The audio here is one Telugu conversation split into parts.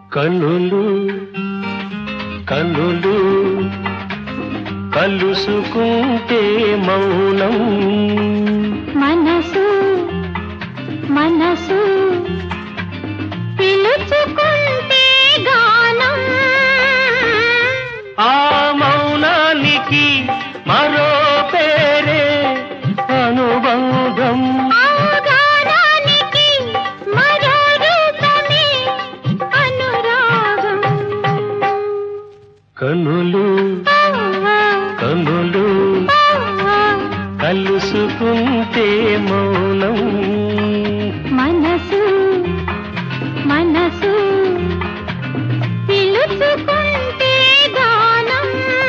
కనులు కనులు కలుసుకుంటే మౌనం మనసు మనసు పిలుచుకుంటే గానం ఆ మౌనానికి మరో పేరే అనుబంధం ఆ గానానికి మరో రూపమే అనురాగం కనులు ఆ, ఆ, కనులు ఆ, ఆ. కలుసుకుంటే మౌనం మనసు మనసు పిలుచుకుంటే గానం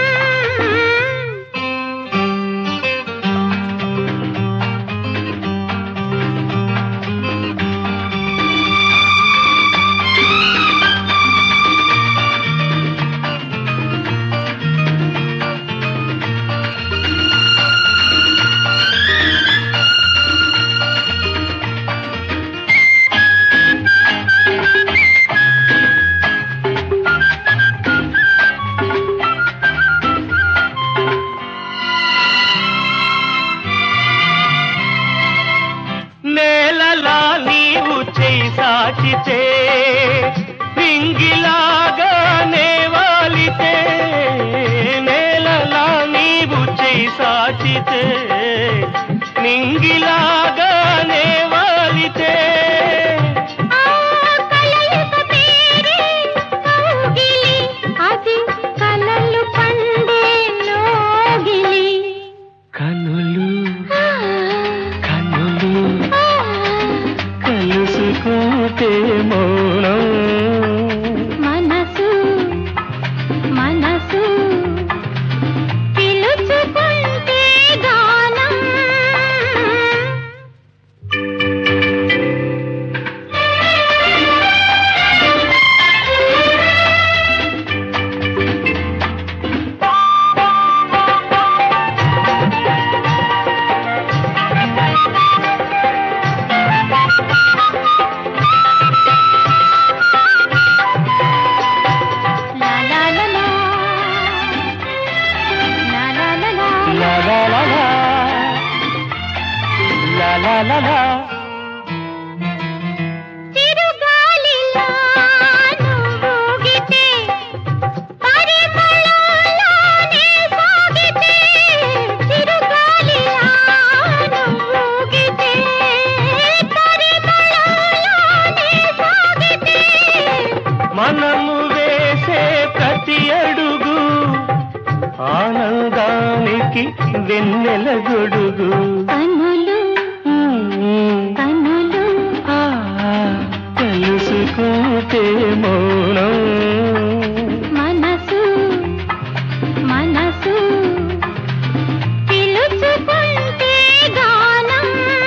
నేలలా నీవు చేయి సాచితే పింగిలాగా నేవాలితే నేలలా నీవు చేయి సాచితే నింగిలాగా నేవాలితే ఆ కలయిక పేరే కౌగిలి అది కలలు పండే లోగిలి కనులు ఆ, కనులు ఆ. కలుసుకుంటే మౌనం మనసు మనసు పిలుచుకుంటే గానం లా లా లా లా. లా లా లా లా. లా లా లా లా. లా లా లా లా. చిరుగాలిలో నువ్వూగితే, పరిమళంలోనే సాగితే. చిరుగాలిలో నువ్వూగితే, పరిమళంలోనే సాగితే. మనము వేసే ప్రతి అడుగు ఆనందానికి వెన్నెల గొడుగు కనులు కనులు ఆ, కలుసుకుంటే మౌనం మనసు మనసు పిలుచుకుంటే గానం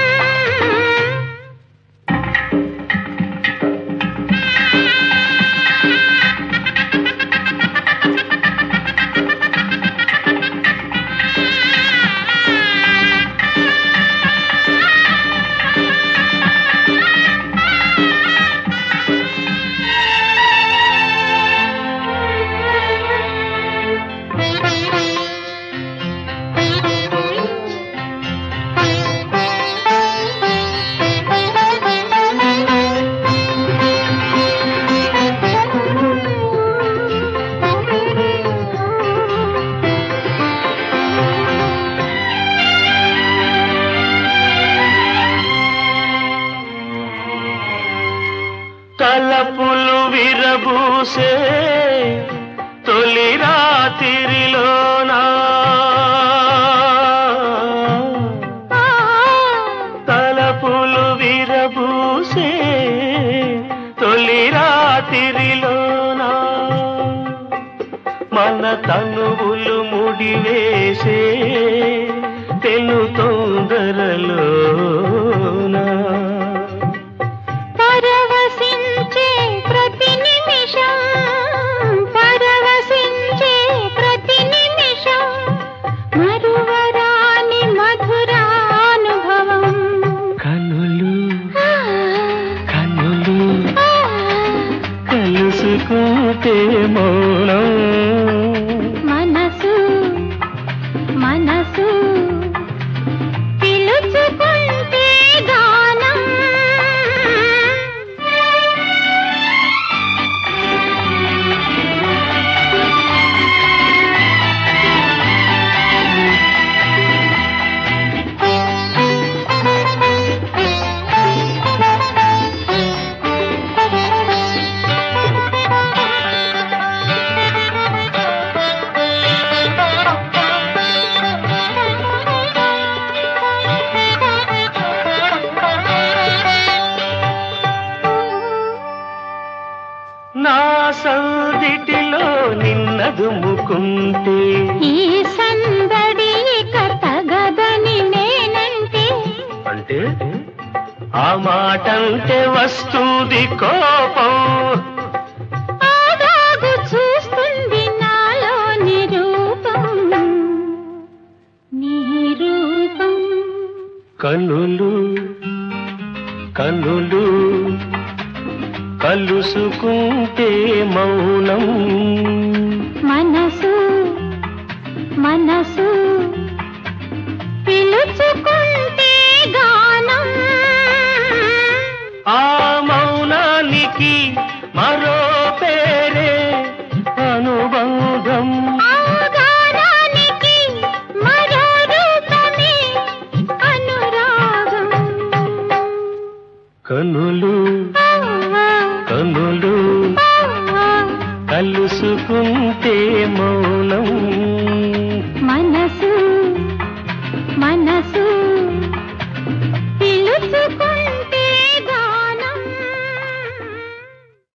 తలపులు విరబూసే తొలి రాత్రిలోనా తలపులు విరబూసే తొలి రాత్రిలోనా మన తనువులు ముడివేసే తెలు తొందరలోనా పరవశించే ప్రతి నిమిషం పరవశించే ప్రతి నిమిషం మరువరాని మధురానుభవం కనులు ఆ, కనులు ఆ. కలుసుకు సందిటిలో నిన్నదుముకుంటే ఈ సందడి ఇక తగదని నేనంటే అంటే ఆ మాటంటే వస్తుంది కోపం ఆగాగు చూస్తుంది నాలో నిరూపం నీ రూపం కనులు కనులు కలుసుకుంటే మౌనం మనసు మనసు పిలుచుకుంటే గానం ఆ మౌనానికి మరో పేరే అనుబంధం ఆ గానానికి మరో రూపమే అనురాగం కనులు ఆ, ఆ, కనులు ఆ, ఆ. కలుసుకుంటే మౌనం